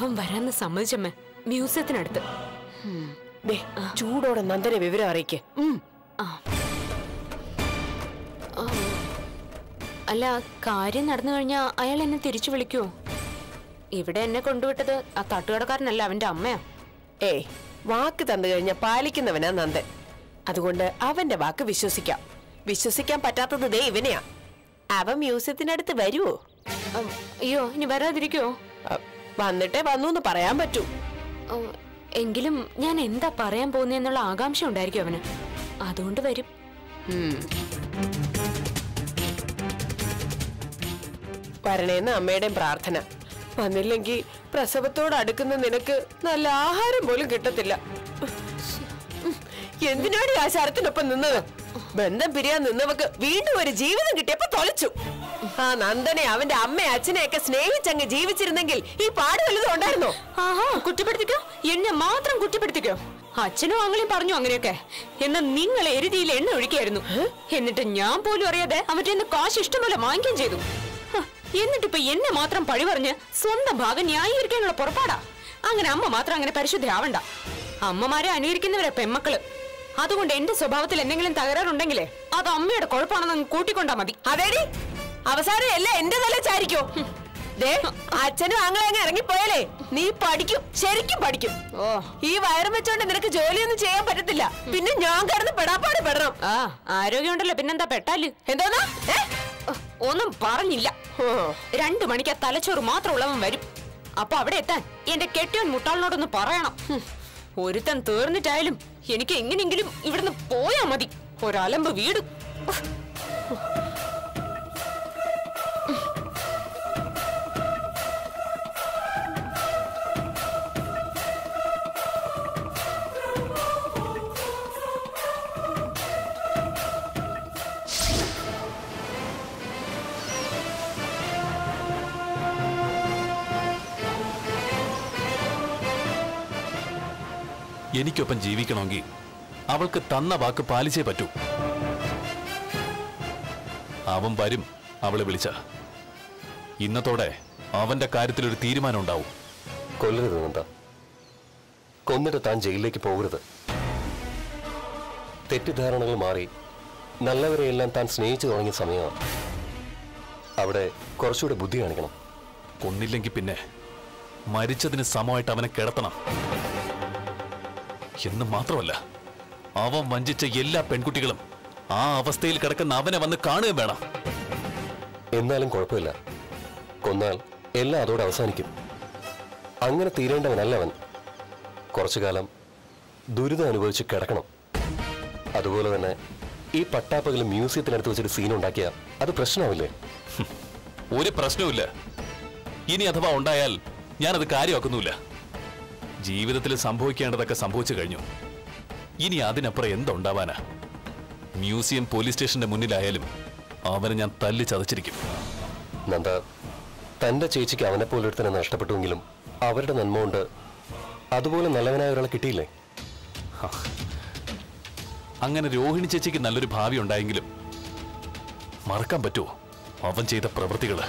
അവൻ വരാന്ന് സമ്മതിച്ചമ്മേ മ്യൂസിയത്തിനടുത്ത് ദേ ചൂടോടെ നന്ദനെ വിവരം അറിയിക്കേ ഉം. അല്ല കാര്യം നടന്നു കഴിഞ്ഞാ അയാൾ എന്നെ തിരിച്ചു വിളിക്കുവോ ഇവിടെ എന്നെ കൊണ്ടുവിട്ടത് ആ തട്ടുകടക്കാരനല്ല അവന്റെ അമ്മയാ ഏയ് വാക്ക് തന്നു കഴിഞ്ഞാൽ പാലിക്കുന്നവനാ നന്ദൻ അതുകൊണ്ട് അവന്റെ വാക്ക് വിശ്വസിക്കാം വിശ്വസിക്കാൻ പറ്റാത്തത് ദേ ഇവനെയാ അവൻ മ്യൂസിയത്തിനടുത്ത് വരുവോ ഉം, അയ്യോ ഇനി വരാതിരിക്കോ അ, വന്നിട്ടേ വന്നു എന്ന് പറയാൻ പറ്റൂ ഓ, എങ്കിലും ഞാൻ എന്താ പറയാൻ പോകുന്നതെന്നുള്ള ആകാംക്ഷ ഉണ്ടായിരിക്കും അവന് അതുകൊണ്ട് വരും ഉം. വരണേന്ന് അമ്മയുടെയും പ്രാർത്ഥന വന്നില്ലെങ്കിൽ പ്രസവത്തോട് അടുക്കുന്ന നിനക്ക് നല്ല ആഹാരം പോലും കിട്ടത്തില്ല ഉം. എന്തിനാണ് ഈ ആ ശരത്തിനൊപ്പം നിന്നത് ബന്ധം പിരിയാൻ നിന്നവക്ക് വീണ്ടും ഒരു ജീവിതം കിട്ടിയപ്പോ തൊലച്ചു ആ നന്ദനെ അവന്റെ അമ്മയെ അച്ഛനെയൊക്കെ സ്നേഹിച്ചങ്ങ് ജീവിച്ചിരുന്നെങ്കിൽ ഈ പാട് വലുതും ഉണ്ടായിരുന്നോ ആഹാ കുറ്റപ്പെടുത്തിക്കോ എന്നെ മാത്രം കുറ്റപ്പെടുത്തിക്കോ അച്ഛനും ആങ്ങളെയും പറഞ്ഞു അങ്ങനെയൊക്കെ എന്നാ നിങ്ങൾ എരുതിയിൽ എണ്ണ ഒഴിക്കായിരുന്നു എന്നിട്ട് ഞാൻ പോലും അറിയാതെ അവരുടെ നിന്ന് കാശ് ഇഷ്ടംപോലെ വാങ്ങിക്കുകയും ചെയ്തു ഹ, എന്നിട്ടിപ്പൊ എന്നെ മാത്രം പഴി പറഞ്ഞ് സ്വന്തം ഭാഗം ന്യായീകരിക്കാനുള്ള പുറപ്പാടാ അങ്ങനെ അമ്മ മാത്രം അങ്ങനെ പരിശുദ്ധയാവണ്ട അമ്മമാരെ അനുകരിക്കുന്നവരെ പെമ്മക്കള് അതുകൊണ്ട് എന്റെ സ്വഭാവത്തിൽ എന്തെങ്കിലും തകരാറുണ്ടെങ്കിലേ അത് അമ്മയുടെ കുഴപ്പമാണെന്ന് അങ്ങ് കൂട്ടിക്കൊണ്ടാ മതി അതേടി അവസാനം എല്ലാം എന്റെ തല ചാരിക്കോ ദേ അച്ഛനും ആങ്ങളെ അങ്ങ് ഇറങ്ങിപ്പോയാലേ നീ പഠിക്കും ശരിക്കും പഠിക്കും ഓ ഈ വയറും വെച്ചോണ്ട് നിനക്ക് ജോലിയൊന്നും ചെയ്യാൻ പറ്റത്തില്ല പിന്നെ ഞാൻ കിടന്ന് പെടാപ്പാട് പെടണം ആ ആരോഗ്യമുണ്ടല്ലോ പിന്നെന്താ പെട്ടാല് എന്തോന്നാ ഏ? ഓ, ഒന്നും പറഞ്ഞില്ല ഓ, രണ്ടു മണിക്ക് ആ തലച്ചോറ് മാത്രമുള്ളവൻ വരും അപ്പൊ അവിടെ എത്താൻ എന്റെ കെട്ടിയോൻ മുട്ടാളിനോടൊന്ന് പറയണം ഹും, ഒരുത്തൻ തീർന്നിട്ടായാലും എനിക്ക് എങ്ങനെയെങ്കിലും ഇവിടുന്ന് പോയാ മതി ഒരലമ്പ് വീട് എനിക്കൊപ്പം ജീവിക്കണമെങ്കിൽ അവൾക്ക് തന്ന വാക്ക് പാലിച്ചേ പറ്റൂ അവൻ വരും അവളെ വിളിച്ച ഇന്നത്തോടെ അവന്റെ കാര്യത്തിൽ ഒരു തീരുമാനം ഉണ്ടാവും കൊല്ലരുത് നന്ദ കൊന്നിട്ട് താൻ ജയിലിലേക്ക് പോകരുത് തെറ്റിദ്ധാരണകൾ മാറി നല്ലവരെയെല്ലാം താൻ സ്നേഹിച്ചു തുടങ്ങിയ സമയമാണ് അവിടെ കുറച്ചുകൂടെ ബുദ്ധി കാണിക്കണം കൊന്നില്ലെങ്കിൽ പിന്നെ മരിച്ചതിന് സമമായിട്ട് അവനെ കിടത്തണം എന്ന് മാത്രമല്ല അവൻ വഞ്ചിച്ച എല്ലാ പെൺകുട്ടികളും ആ അവസ്ഥയിൽ കിടക്കുന്ന അവനെ വന്ന് കാണുകയും വേണം എന്നാലും കുഴപ്പമില്ല കൊന്നാൽ എല്ലാം അതോടെ അവസാനിക്കും അങ്ങനെ തീരേണ്ടവനല്ല അവൻ കുറച്ചു കാലം ദുരിതം അനുഭവിച്ച് കിടക്കണം അതുപോലെ തന്നെ ഈ പട്ടാപ്പകൽ മ്യൂസിയത്തിനടുത്ത് വെച്ചൊരു സീൻ ഉണ്ടാക്കിയ അത് പ്രശ്നമാവില്ലേ ഒരു പ്രശ്നവുമില്ല ഇനി അഥവാ ഉണ്ടായാൽ ഞാനത് കാര്യമാക്കുന്നുമില്ല ജീവിതത്തിൽ സംഭവിക്കേണ്ടതൊക്കെ സംഭവിച്ചു കഴിഞ്ഞു ഇനി അതിനപ്പുറം എന്തുണ്ടാവാനാ മ്യൂസിയം പോലീസ് സ്റ്റേഷന്റെ മുന്നിലായാലും അവനെ ഞാൻ തല്ലി ചതച്ചിരിക്കും നന്ദ തന്റെ ചേച്ചിക്ക് അവനെ പോലെ ഒരുത്തനെ നഷ്ടപ്പെട്ടുവെങ്കിലും അവരുടെ നന്മ കൊണ്ട് അതുപോലെ നല്ലവനായ ഒരാളെ കിട്ടിയില്ലേ അങ്ങനെ രോഹിണി ചേച്ചിക്ക് നല്ലൊരു ഭാവി ഉണ്ടായെങ്കിലും മറക്കാൻ പറ്റുമോ അവൻ ചെയ്ത പ്രവൃത്തികള്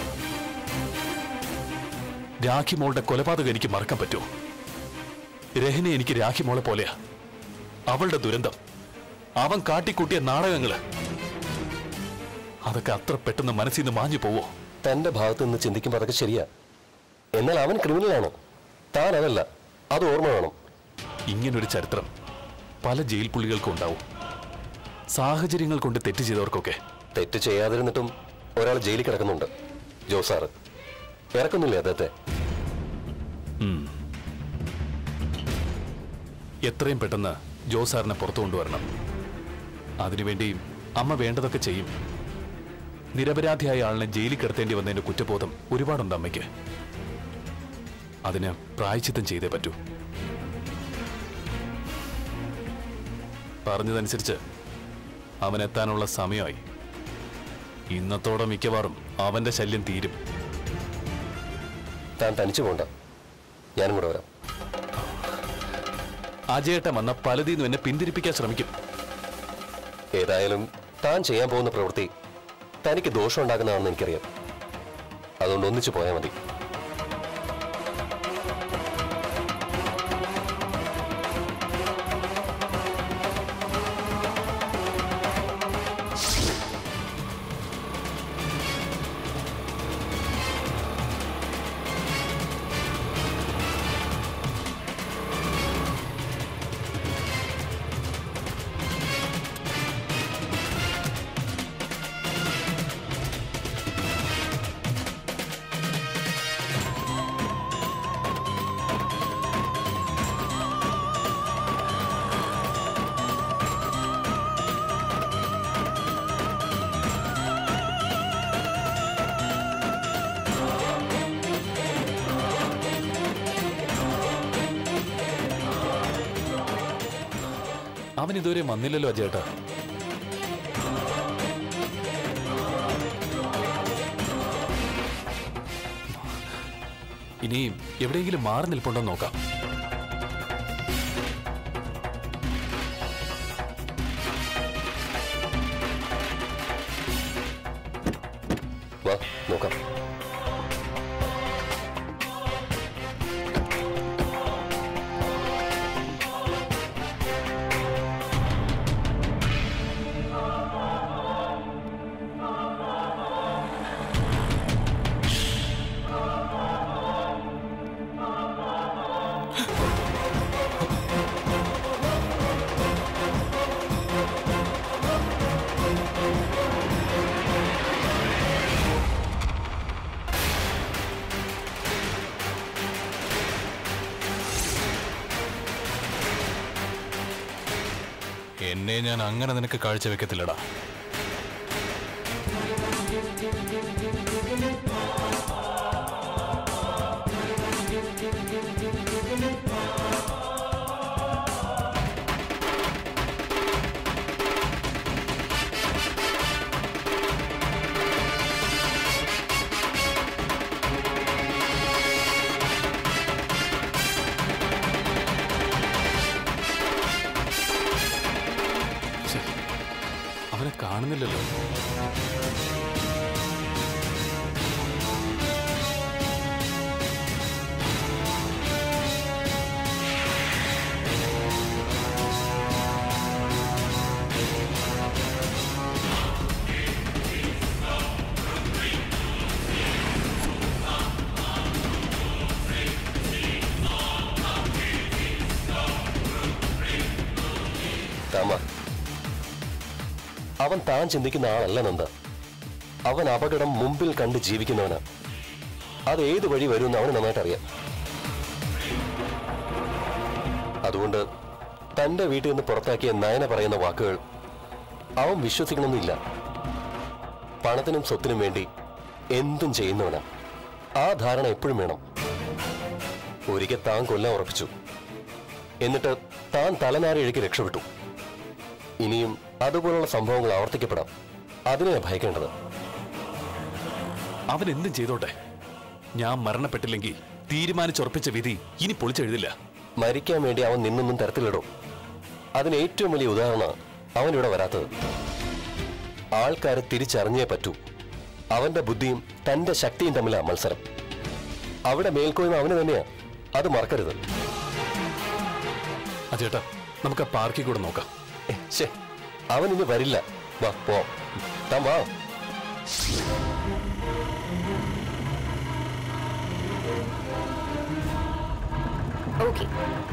രാഖി മോളുടെ കൊലപാതകം എനിക്ക് മറക്കാൻ പറ്റുമോ രഹന എനിക്ക് രാഖി മോളെ പോലെയാ അവളുടെ ദുരന്തം അവൻ കാട്ടിക്കൂട്ടിയ നാടകങ്ങള് അതൊക്കെ അത്ര പെട്ടെന്ന് മനസ്സിൽ നിന്ന് മാഞ്ഞു പോവോ തന്റെ ഭാഗത്ത് നിന്ന് ചിന്തിക്കുമ്പോൾ അതൊക്കെ ശരിയാ എന്നാൽ അവൻ ക്രിമിനലാണോ താൻ അതല്ല അത് ഓർമ്മ വേണം ഇങ്ങനൊരു ചരിത്രം പല ജയിൽ പുള്ളികൾക്കും ഉണ്ടാവും സാഹചര്യങ്ങൾ കൊണ്ട് തെറ്റ് ചെയ്തവർക്കൊക്കെ തെറ്റ് ചെയ്യാതിരുന്നിട്ടും ഒരാൾ ജയിലിൽ കിടക്കുന്നുണ്ട് ജോസാറ് ഇറക്കുന്നില്ലേ അദ്ദേഹത്തെ എത്രയും പെട്ടെന്ന് ജോസാറിനെ പുറത്തു കൊണ്ടുവരണം അതിനുവേണ്ടി അമ്മ വേണ്ടതൊക്കെ ചെയ്യും നിരപരാധിയായ ആളിനെ ജയിലിൽ കിടത്തേണ്ടി വന്നതിന്റെ കുറ്റബോധം ഒരുപാടുണ്ട് അമ്മയ്ക്ക് അതിന് പ്രായച്ചിത്തം ചെയ്തേ പറ്റൂ പറഞ്ഞതനുസരിച്ച് അവൻ എത്താനുള്ള സമയമായി ഇന്നത്തോടെ മിക്കവാറും അവന്റെ ശല്യം തീരും താൻ തനിച്ചു പോണ്ട ഞാനും കൂടെ വരാം അജയേട്ടൻ വന്ന പലതിന്നും എന്നെ പിന്തിരിപ്പിക്കാൻ ശ്രമിക്കും ഏതായാലും താൻ ചെയ്യാൻ പോകുന്ന പ്രവൃത്തി തനിക്ക് ദോഷം ഉണ്ടാക്കുന്നതാണെന്ന് എനിക്കറിയാം അതുകൊണ്ട് ഒന്നിച്ചു പോയാൽ മതി അവൻ ഇതുവരെ വന്നില്ലല്ലോ അജയേട്ടാ ഇനി എവിടെയെങ്കിലും മാറി നിൽപ്പുണ്ടോ എന്ന് നോക്കാം വാ നോക്കാം എന്നെ ഞാൻ അങ്ങനെ നിനക്ക് കാഴ്ചവെക്കത്തില്ലടാ ഛെ, അവനെ കാണുന്നില്ലല്ലോ താമ അവൻ താൻ ചിന്തിക്കുന്ന ആളല്ല നന്ദ അവൻ അപകടം മുമ്പിൽ കണ്ട് ജീവിക്കുന്നവനാ അത് ഏത് വഴി വരുമെന്ന് അവന് നന്നായിട്ട് അറിയാം അതുകൊണ്ട് തന്റെ വീട്ടിൽ നിന്ന് പുറത്താക്കിയ നയന പറയുന്ന വാക്കുകൾ അവൻ വിശ്വസിക്കണമെന്നില്ല പണത്തിനും സ്വത്തിനും വേണ്ടി എന്തും ചെയ്യുന്നവനാ ആ ധാരണ എപ്പോഴും വേണം ഒരിക്കൽ താൻ കൊല്ലാൻ ഉറപ്പിച്ചു എന്നിട്ട് താൻ തലനാരിഴയ്ക്ക് രക്ഷപ്പെട്ടു ഇനിയും അതുപോലുള്ള സംഭവങ്ങൾ ആവർത്തിക്കപ്പെടാം അതിനെയാ ഭയക്കേണ്ടത് അവൻ എന്തും ചെയ്തോട്ടെ ഞാൻ മരണപ്പെട്ടില്ലെങ്കിൽ തീരുമാനിച്ചുറപ്പിച്ച വിധി ഇനി പൊളിച്ചെഴുതില്ല മരിക്കാൻ വേണ്ടി അവൻ നിന്നൊന്നും തരത്തിലിടും അതിന് ഏറ്റവും വലിയ ഉദാഹരണം അവനിവിടെ വരാത്തത് ആൾക്കാരെ തിരിച്ചറിഞ്ഞേ പറ്റൂ അവന്റെ ബുദ്ധിയും തന്റെ ശക്തിയും തമ്മിലാ മത്സരം അവിടെ മേൽക്കോയ്മ അവന് തന്നെയാ അത് മറക്കരുത് അജേട്ടാ നമുക്ക് ആ പാർക്കിൽ കൂടെ നോക്കാം ഏ, ശ്ശേ, അവൻ ഇനി വരില്ല വാ പോ താൻ വാ ഓക്കെ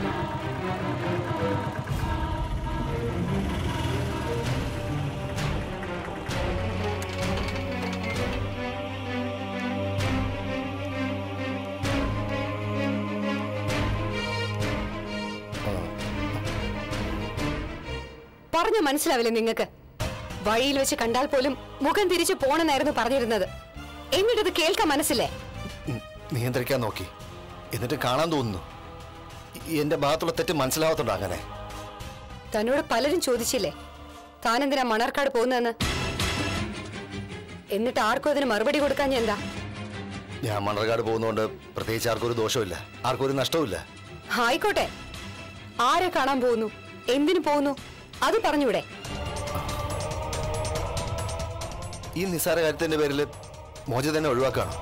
പറഞ്ഞ മനസ്സിലാവില്ലേ നിങ്ങൾക്ക് വഴിയിൽ വെച്ച് കണ്ടാൽ പോലും മുഖം തിരിച്ചു പോണെന്നായിരുന്നു പറഞ്ഞിരുന്നത് എന്നിട്ടത് കേൾക്കാൻ മനസ്സില്ലേ ഉം, നിയന്ത്രിക്കാൻ നോക്കി എന്നിട്ട് കാണാൻ തോന്നുന്നു ഈ എന്റെ ഭാഗത്തുള്ള തെറ്റ് മനസ്സിലാവാത്തോണ്ട് അങ്ങനെ തന്നോട് പലരും ചോദിച്ചില്ലേ താൻ എന്തിനാ മണർക്കാട് പോകുന്നതെന്ന് എന്നിട്ട് ആർക്കും അതിന് മറുപടി കൊടുക്കാൻ ഞാൻ എന്താ ഞാൻ മണർകാട് പോകുന്നതുകൊണ്ട് പ്രത്യേകിച്ച് ആർക്കും ഒരു ദോഷമില്ല ആർക്കും ഒരു നഷ്ടവുമില്ല ആയിക്കോട്ടെ ആരെ കാണാൻ പോകുന്നു എന്തിനു പോകുന്നു അത് പറഞ്ഞൂടെ ഈ നിസ്സാര കാര്യത്തിന്റെ പേരിൽ മോച തന്നെ ഒഴിവാക്കണം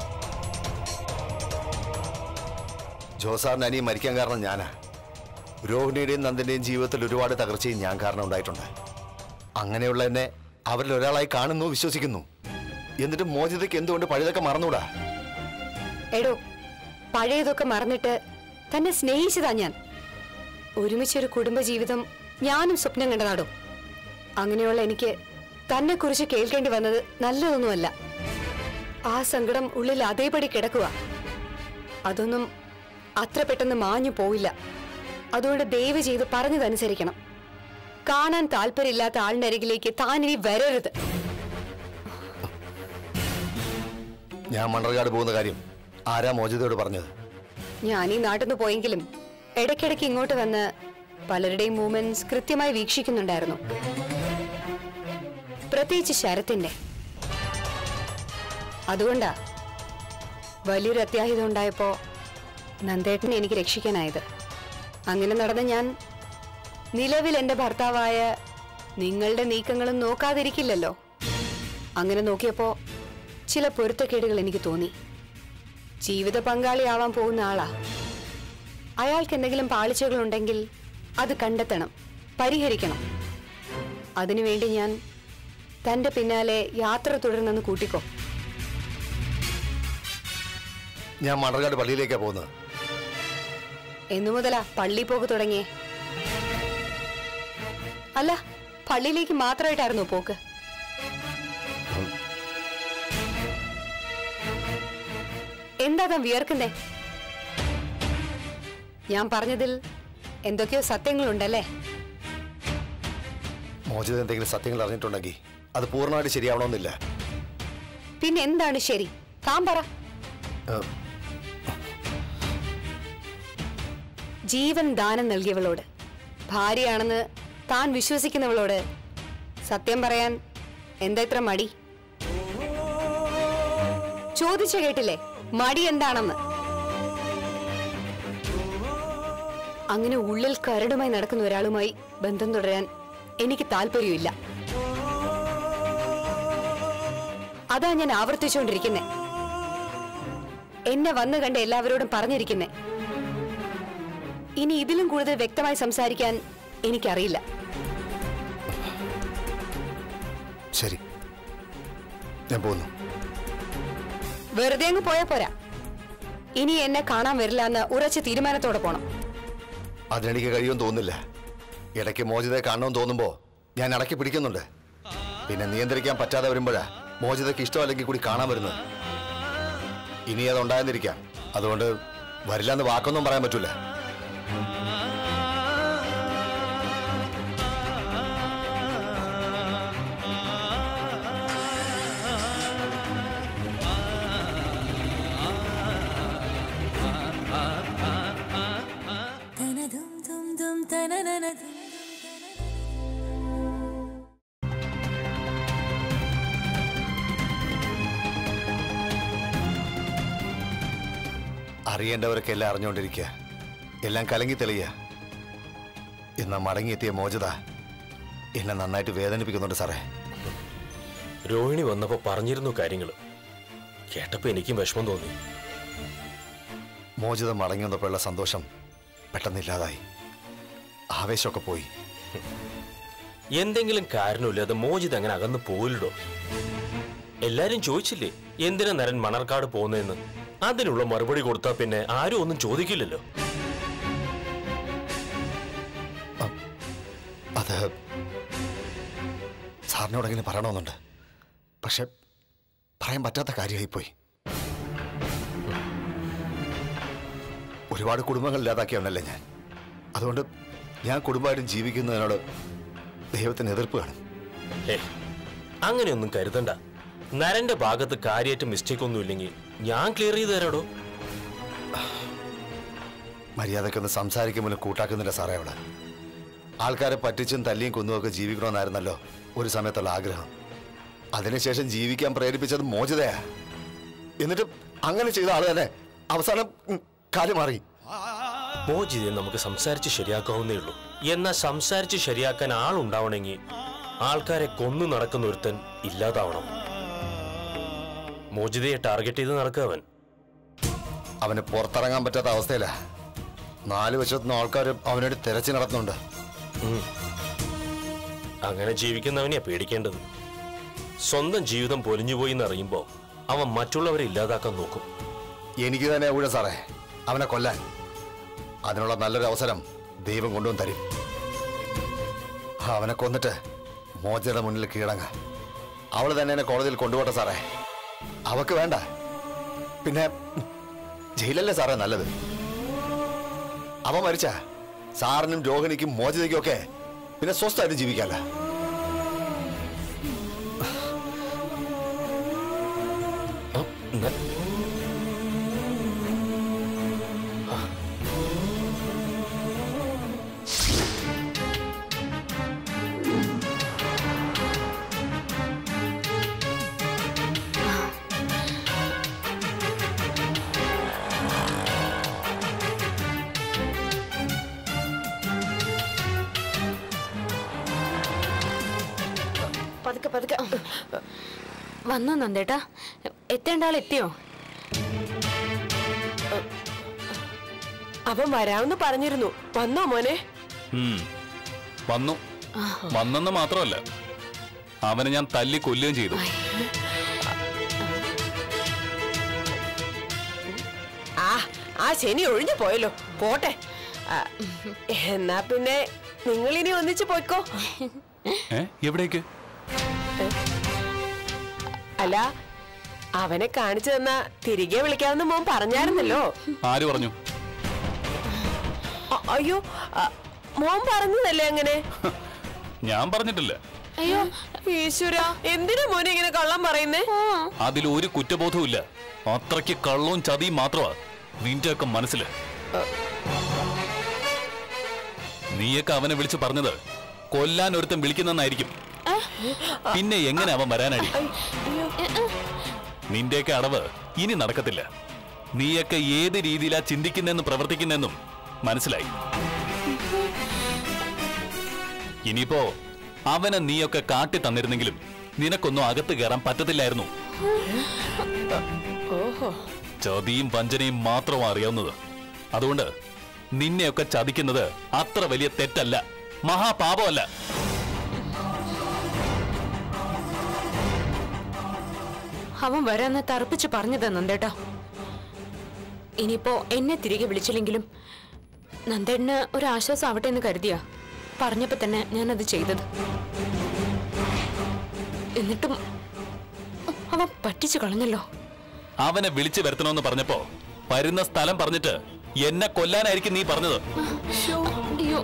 ജോസാറിന് അനിയും മരിക്കാൻ കാരണം ഞാനാ രോഹിണിയുടെയും നന്ദന്റെയും ജീവിതത്തിൽ ഒരുപാട് തകർച്ചയും ഞാൻ കാരണം ഉണ്ടായിട്ടുണ്ട് അങ്ങനെയുള്ള എന്നെ അവരിൽ ഒരാളായി കാണുന്നു വിശ്വസിക്കുന്നു എന്നിട്ട് മോചിതയ്ക്ക് എന്തുകൊണ്ട് പഴയതൊക്കെ മറന്നൂടാ എടോ പഴയതൊക്കെ മറന്നിട്ട് തന്നെ സ്നേഹിച്ചതാ ഞാൻ ഒരുമിച്ചൊരു കുടുംബജീവിതം ഞാനും സ്വപ്നം കണ്ടതാടോ അങ്ങനെയുള്ള എനിക്ക് തന്നെ കുറിച്ച് കേൾക്കേണ്ടി വന്നത് നല്ലതൊന്നുമല്ല ആ സങ്കടം ഉള്ളിൽ അതേപടി കിടക്കുക അതൊന്നും അത്ര പെട്ടെന്ന് മാഞ്ഞു പോയില്ല അതുകൊണ്ട് ദയവ് ചെയ്ത് പറഞ്ഞതനുസരിക്കണം കാണാൻ താല്പര്യമില്ലാത്ത ആളിന്റെ അരികിലേക്ക് താൻ ഇനി വരരുത് ഞാൻ മണ്ണർകാട് പോകുന്ന കാര്യം ആരാ മോചിതയോട് പറഞ്ഞത് ഞാൻ ഈ നാട്ടിൽ നിന്ന് പോയെങ്കിലും ഇടയ്ക്കിടയ്ക്ക് ഇങ്ങോട്ട് വന്ന് പലരുടെയും മൂവ്മെന്റ്സ് കൃത്യമായി വീക്ഷിക്കുന്നുണ്ടായിരുന്നു പ്രത്യേകിച്ച് ശരത്തിന്റെ അതുകൊണ്ടാ വലിയൊരു അത്യാഹിതം ഉണ്ടായപ്പോ നന്ദേട്ടനെ എനിക്ക് രക്ഷിക്കാനായത് അങ്ങനെ നടന്ന ഞാൻ നിലവിൽ എന്റെ ഭർത്താവായ നിങ്ങളുടെ നീക്കങ്ങളും നോക്കാതിരിക്കില്ലല്ലോ അങ്ങനെ നോക്കിയപ്പോ ചില പൊരുത്തക്കേടുകൾ എനിക്ക് തോന്നി ജീവിത പങ്കാളിയാവാൻ പോകുന്ന ആളാ അയാൾക്ക് എന്തെങ്കിലും പാളിച്ചകൾ ഉണ്ടെങ്കിൽ അത് കണ്ടെത്തണം പരിഹരിക്കണം അതിനുവേണ്ടി ഞാൻ തന്റെ പിന്നാലെ യാത്ര തുടർന്നെന്ന് കൂട്ടിക്കോ ഞാൻ മണ്ണർകാട് പള്ളിയിലേക്കാ പോകുന്നത് എന്നു മുതലാ പള്ളി പോക്ക് തുടങ്ങിയേ അല്ല പള്ളിയിലേക്ക് മാത്രമായിട്ടായിരുന്നോ പോക്ക് എന്താ താൻ വിയർക്കുന്നേ ഞാൻ പറഞ്ഞതിൽ എന്തൊക്കെയോ സത്യങ്ങളുണ്ടല്ലേ മോചിത എന്തെങ്കിലും സത്യങ്ങൾ അറിഞ്ഞിട്ടുണ്ടെങ്കിൽ അത് പൂർണ്ണമായിട്ട് ശരിയാവണമെന്നില്ല പിന്നെ എന്താണ് ശരി താൻ പറ ഏഹ്, ജീവൻ ദാനം നൽകിയവളോട് ഭാര്യയാണെന്ന് താൻ വിശ്വസിക്കുന്നവളോട് സത്യം പറയാൻ എന്താ ഇത്ര മടി ചോദിച്ച കേട്ടില്ലേ മടി എന്താണെന്ന് അങ്ങനെ ഉള്ളിൽ കരടുമായി നടക്കുന്ന ഒരാളുമായി ബന്ധം തുടരാൻ എനിക്ക് താല്പര്യമില്ല അതാ ഞാൻ ആവർത്തിച്ചുകൊണ്ടിരിക്കുന്നേ എന്നെ വന്നു കണ്ട എല്ലാവരോടും പറഞ്ഞിരിക്കുന്നേ ഇനി ഇതിലും കൂടുതൽ വ്യക്തമായി സംസാരിക്കാൻ എനിക്കറിയില്ല ശരി ഞാൻ പോകുന്നു വെറുതെ അങ്ങ് പോയാ പോരാ ഇനി എന്നെ കാണാൻ വരില്ല എന്ന് ഉറച്ച തീരുമാനത്തോടെ പോണം അതിനെനിക്ക് കഴിയുമെന്ന് തോന്നുന്നില്ല ഇടയ്ക്ക് മോചിതയെ കാണണമെന്ന് തോന്നുമ്പോ ഞാൻ അടക്കി പിടിക്കുന്നുണ്ട് പിന്നെ നിയന്ത്രിക്കാൻ പറ്റാതെ വരുമ്പോഴാ മോചിതയ്ക്ക് ഇഷ്ടമല്ലെങ്കിൽ കൂടി കാണാൻ വരുന്നത് ഇനി അത് ഉണ്ടായെന്നിരിക്കാം അതുകൊണ്ട് വരില്ല എന്ന് വാക്കൊന്നും പറയാൻ പറ്റൂല അറിയേണ്ടവരൊക്കെ എല്ലാം അറിഞ്ഞുകൊണ്ടിരിക്കുക എല്ലാം കലങ്ങി തെളിയ എന്നാ മടങ്ങിയെത്തിയ മോചിത എന്നെ നന്നായിട്ട് വേദനിപ്പിക്കുന്നുണ്ട് സാറേ രോഹിണി വന്നപ്പോ പറഞ്ഞിരുന്നു കാര്യങ്ങൾ കേട്ടപ്പോ എനിക്കും വിഷമം തോന്നി മോചിത മടങ്ങി വന്നപ്പോഴുള്ള സന്തോഷം പെട്ടെന്നില്ലാതായി ആവേശമൊക്കെ പോയി എന്തെങ്കിലും കാരണമില്ലാതെ മോചിത് അങ്ങനെ അകന്ന് പോയില്ലടോ എല്ലാരും ചോദിച്ചില്ലേ എന്തിനാ നരൻ മണർക്കാട് പോകുന്നതെന്ന് അതിനുള്ള മറുപടി കൊടുത്താ പിന്നെ ആരും ഒന്നും ചോദിക്കില്ലല്ലോ അത് സാറിനോട് എങ്ങനെ പറയണമെന്നുണ്ട് പക്ഷെ പറയാൻ പറ്റാത്ത കാര്യമായിപ്പോയി ഒരുപാട് കുടുംബങ്ങൾ ഇല്ലാതാക്കിയവനല്ലേ ഞാൻ അതുകൊണ്ട് ഞാൻ കുടുംബമായിട്ടും ജീവിക്കുന്നതിനോട് ദൈവത്തിന് എതിർപ്പ് കാണും ഹേ അങ്ങനെയൊന്നും കരുതണ്ട നരന്റെ ഭാഗത്ത് കാര്യമായിട്ട് മിസ്റ്റേക്ക് ഒന്നും ഇല്ലെങ്കിൽ ഞാൻ ക്ലിയർ ചെയ്ത് തരാടോ മര്യാദക്കൊന്ന് സംസാരിക്കുമ്പോൾ കൂട്ടാക്കുന്നില്ല സാറേ അവള് ആൾക്കാരെ പറ്റിച്ചും തല്ലിയും കൊന്നുമൊക്കെ ജീവിക്കണമെന്നായിരുന്നല്ലോ ഒരു സമയത്തുള്ള ആഗ്രഹം അതിനുശേഷം ജീവിക്കാൻ പ്രേരിപ്പിച്ചത് മോചിതയാ എന്നിട്ട് അങ്ങനെ ചെയ്ത ആള് തന്നെ അവസാനം ഉം, കാല് മാറി മോചിതയെ നമുക്ക് സംസാരിച്ച് ശരിയാക്കാവുന്നേ ഉള്ളൂ എന്നാൽ സംസാരിച്ച് ശരിയാക്കാൻ ആളുണ്ടാവണമെങ്കിൽ ആൾക്കാരെ കൊന്നു നടക്കുന്ന ഒരുത്തൻ ഇല്ലാതാവണം മോചിതയെ ടാർഗറ്റ് ചെയ്ത് നടക്കുക അവൻ അവന് പുറത്തിറങ്ങാൻ പറ്റാത്ത അവസ്ഥയിലാ നാല് വശത്തുനിന്ന് ആൾക്കാർ അവനോട് തിരച്ചു നടത്തുന്നുണ്ട് അങ്ങനെ ജീവിക്കുന്നവനെയാ പേടിക്കേണ്ടത് സ്വന്തം ജീവിതം പൊലിഞ്ഞുപോയി എന്നറിയുമ്പോ അവൻ മറ്റുള്ളവരെ ഇല്ലാതാക്കാൻ നോക്കും എനിക്ക് തന്നെ ഊഴ സാറേ അവനെ കൊല്ലാൻ അതിനുള്ള നല്ലൊരു അവസരം ദൈവം കൊണ്ടുവന്ന് തരും അവനെ കൊന്നിട്ട് മോചയുടെ മുന്നിൽ കീഴടങ്ങ അവൾ തന്നെ എന്നെ കോടതിയിൽ കൊണ്ടുപോട്ടെ സാറേ അവക്ക് വേണ്ട പിന്നെ ജയിലല്ലേ സാറേ നല്ലത് അവ മരിച്ച സാറിനും രോഹിണിക്കും മോചിതയ്ക്കും ഒക്കെ പിന്നെ സ്വസ്ഥമായിട്ട് ജീവിക്കാല്ല പതുക്കെ പതുക്കെ വന്നോ നന്ദേട്ടാ എത്തേണ്ട ആൾ എത്തിയോ അവൻ വരാമെന്ന് പറഞ്ഞിരുന്നു വന്നോ മോനെ ഉം. വന്നു വന്നെന്ന് മാത്രമല്ല അവനെ ഞാൻ തല്ലി കൊല്ലുകയും ചെയ്തു ആ ആ ശനി ഒഴിഞ്ഞു പോയല്ലോ പോട്ടെ ആ, എന്നാ പിന്നെ നിങ്ങൾ ഇനി ഒന്നിച്ച് പോയിക്കോ ഏ എവിടേക്ക് അല്ല അവനെ കാണിച്ചു തന്നാ തിരികെ വിളിക്കാമെന്ന് മോൻ പറഞ്ഞായിരുന്നല്ലോ ആര് പറഞ്ഞു അ- അയ്യോ ആ, മോൻ പറഞ്ഞതല്ലേ അങ്ങനെ ഞാൻ പറഞ്ഞിട്ടില്ല അയ്യോ ഈശ്വര എന്തിനാ മോനെ ഇങ്ങനെ കള്ളം പറയുന്നേ അതിൽ ഒരു കുറ്റബോധവും ഇല്ല അത്രയ്ക്ക് കള്ളവും ചതിയും മാത്രമാ നിന്റെയൊക്കെ മനസ്സില് നീയൊക്കെ അവനെ വിളിച്ചു പറഞ്ഞത് കൊല്ലാൻ ഒരുത്തൻ വിളിക്കുന്നെന്നായിരിക്കും പിന്നെ എങ്ങനെ അവൻ വരാനടി നിന്റെയൊക്കെ അടവ് ഇനി നടക്കത്തില്ല നീയൊക്കെ ഏത് രീതിയിലാ ചിന്തിക്കുന്നെന്നും പ്രവർത്തിക്കുന്നെന്നും മനസ്സിലായി ഇനിയിപ്പോ അവനെ നീയൊക്കെ കാട്ടി തന്നിരുന്നെങ്കിലും നിനക്കൊന്നും അകത്ത് കയറാൻ പറ്റത്തില്ലായിരുന്നു ചതിയും വഞ്ചനയും മാത്രം അറിയാവുന്നത് അതുകൊണ്ട് നിന്നെയൊക്കെ ചതിക്കുന്നത് അത്ര വലിയ തെറ്റല്ല മഹാപാപമല്ല അവൻ വരാന്ന് തറപ്പിച്ച് പറഞ്ഞത് നന്ദേട്ടാ ഇനിയിപ്പോ എന്നെ തിരികെ വിളിച്ചില്ലെങ്കിലും നന്ദേട്ടന് ഒരു ആശ്വാസം ആവട്ടെ എന്ന് കരുതിയാ പറഞ്ഞപ്പോ തന്നെ ഞാനത് ചെയ്തത് എന്നിട്ടും അവൻ പറ്റിച്ചു കളഞ്ഞല്ലോ അവനെ വിളിച്ചു വരുത്തണമെന്ന് പറഞ്ഞപ്പോ വരുന്ന സ്ഥലം പറഞ്ഞിട്ട് എന്നെ കൊല്ലാനായിരിക്കും നീ പറഞ്ഞത് അയ്യോ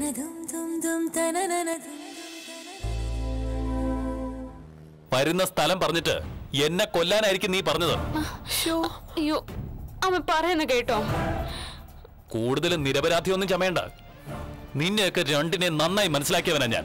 വരുന്ന സ്ഥലം പറഞ്ഞിട്ട് എന്നെ കൊല്ലാനായിരിക്കും നീ പറഞ്ഞത് അയ്യോ അവൻ പറയുന്ന കേട്ടോ കൂടുതൽ നിരപരാധിയൊന്നും ചമയണ്ട നിന്നെയൊക്കെ രണ്ടിനെ നന്നായി മനസ്സിലാക്കിയവനാ ഞാൻ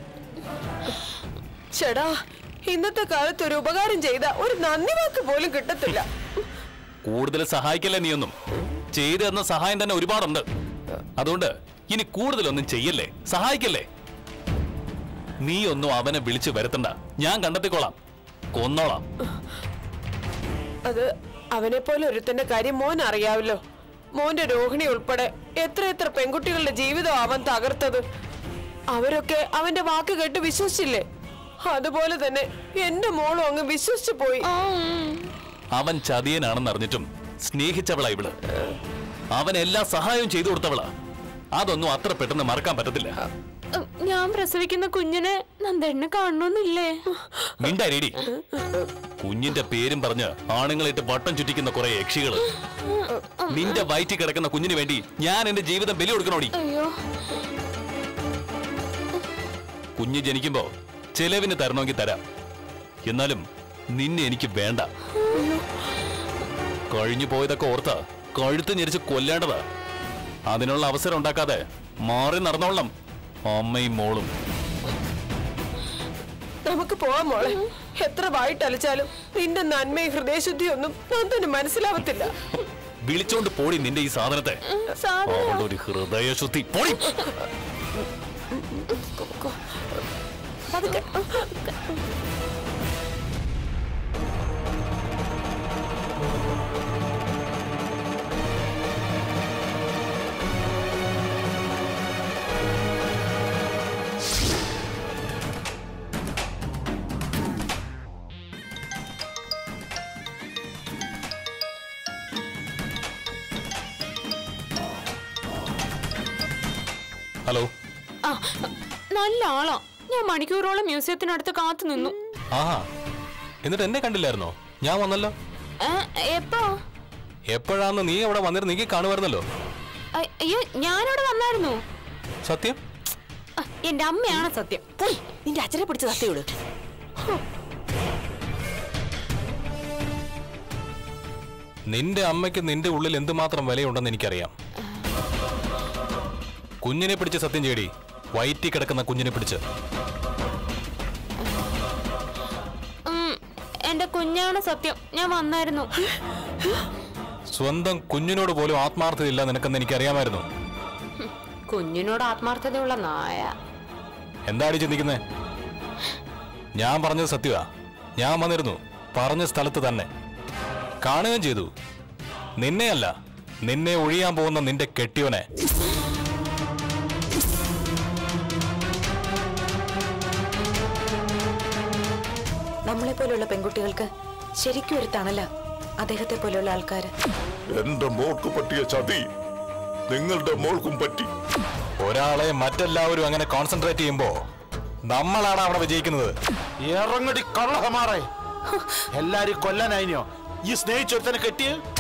ചേടാ ഇന്നത്തെ കാലത്ത് ഒരു ഉപകാരം ചെയ്ത ഒരു നന്ദി വാക്ക് പോലും കിട്ടത്തില്ല കൂടുതൽ സഹായിക്കല്ലേ നീയൊന്നും ചെയ്തു തന്ന സഹായം തന്നെ ഒരുപാടുണ്ട് അതുകൊണ്ട് ഇനി കൂടുതലൊന്നും ചെയ്യല്ലേ സഹായിക്കല്ലേ നീ ഒന്നും അവനെ വിളിച്ചു വരുത്തണ്ട ഞാൻ കണ്ടെത്തിക്കോളാം കൊന്നോളാം അത് അവനെ പോലെ ഒരുത്തന്റെ കാര്യം മോൻ അറിയാവല്ലോ മോന്റെ രോഹിണി ഉൾപ്പെടെ എത്ര എത്ര പെൺകുട്ടികളുടെ ജീവിതം അവൻ തകർത്തത് അവരൊക്കെ അവന്റെ വാക്ക് കേട്ട് വിശ്വസിച്ചില്ലേ അതുപോലെ തന്നെ എന്റെ മോളും അങ്ങ് വിശ്വസിച്ചു പോയി അവൻ ചതിയനാണെന്ന് അറിഞ്ഞിട്ടും സ്നേഹിച്ചവളാ ഇവള് അവൻ എല്ലാ സഹായവും ചെയ്തു കൊടുത്തവളാ അതൊന്നും അത്ര പെട്ടെന്ന് മറക്കാൻ പറ്റത്തില്ല ഉം, ഞാൻ പ്രസവിക്കുന്ന കുഞ്ഞിനെ നന്ദേട്ടനെ കാണണമെന്നില്ലേ മിണ്ടാരീടി കുഞ്ഞിന്റെ പേരും പറഞ്ഞ് ആണുങ്ങളിട്ട് വട്ടം ചുറ്റിക്കുന്ന കുറെ യക്ഷികള് നിന്റെ വയറ്റിൽ കിടക്കുന്ന കുഞ്ഞിന് വേണ്ടി ഞാൻ എന്റെ ജീവിതം ബലി കൊടുക്കണോടി അയ്യോ കുഞ്ഞ് ജനിക്കുമ്പോ ചെലവിന് തരണമെങ്കിൽ തരാം എന്നാലും നിന്നെ എനിക്ക് വേണ്ട കഴിഞ്ഞു പോയതൊക്കെ ഓർത്ത കഴുത്ത് ഞെരിച്ച് കൊല്ലേണ്ടതാ അതിനുള്ള അവസരം ഉണ്ടാക്കാതെ മാറി നടന്നോളണം അമ്മയും മോളും നമുക്ക് പോവാം മോളെ എത്ര വായിട്ടലച്ചാലും നിന്റെ നന്മയും ഹൃദയശുദ്ധിയൊന്നും നന്ദന് മനസ്സിലാവത്തില്ല വിളിച്ചോണ്ട് പോടി നിന്റെ ഈ സാധനത്തെ അവളുടെ ഒരു ഹൃദയശുദ്ധി പോടി പതുക്കെ. ഹലോ ആ നല്ല ആളാ ഞാൻ മണിക്കൂറോളം മ്യൂസിയത്തിനടുത്ത് കാത്തു നിന്നു ആഹാ എന്നിട്ട് എന്നെ കണ്ടില്ലായിരുന്നോ ഞാൻ വന്നല്ലോ ഏ, എപ്പോ എപ്പോഴാന്ന് നീ അവിടെ വന്നിരുന്നെങ്കിൽ കാണുമായിരുന്നല്ലോ അ- അയ്യോ ഞാനവിടെ വന്നായിരുന്നു സത്യം ആ, എന്റെ അമ്മയാണ് സത്യം പോയി നിന്റെ അച്ഛനെ പിടിച്ച് തത്തയോട് നിന്റെ അമ്മയ്ക്ക് നിന്റെ ഉള്ളിൽ എന്തുമാത്രം വിലയുണ്ടെന്ന് എനിക്കറിയാം കുഞ്ഞിനെ പിടിച്ച് സത്യം ചെയ്യടി വയറ്റി കിടക്കുന്ന കുഞ്ഞിനെ പിടിച്ച് ഉം, എന്റെ കുഞ്ഞാണ് സത്യം ഞാൻ വന്നായിരുന്നു സ്വന്തം കുഞ്ഞിനോട് പോലും ആത്മാർത്ഥതയില്ല നിനക്കെന്ന് എനിക്കറിയാമായിരുന്നു കുഞ്ഞിനോട് ആത്മാർത്ഥതയുള്ള നായ എന്താടി ചിന്തിക്കുന്നേ ഞാൻ പറഞ്ഞത് സത്യമാ ഞാൻ വന്നിരുന്നു പറഞ്ഞ സ്ഥലത്ത് തന്നെ കാണുകയും ചെയ്തു നിന്നെയല്ല നിന്നെ ഒഴിയാൻ പോകുന്ന നിന്റെ കെട്ടിയോനെ നമ്മളെ പോലെയുള്ള പെൺകുട്ടികൾക്ക് ശരിക്കും ഒരു തണല അദ്ദേഹത്തെ പോലെയുള്ള ആൾക്കാര് എന്റെ മോൾക്ക് പറ്റിയ ചതി നിങ്ങളുടെ മോൾക്കും പറ്റി ഒരാളെ മറ്റെല്ലാവരും അങ്ങനെ കോൺസെൻട്രേറ്റ് ചെയ്യുമ്പോ നമ്മളാണ് അവിടെ വിജയിക്കുന്നത് ഇറങ്ങടി കള്ളഹമാറേ എല്ലാരും കൊല്ലാനായിനോ ഈ സ്നേഹിച്ചൊരുത്തനെ കെട്ടിയ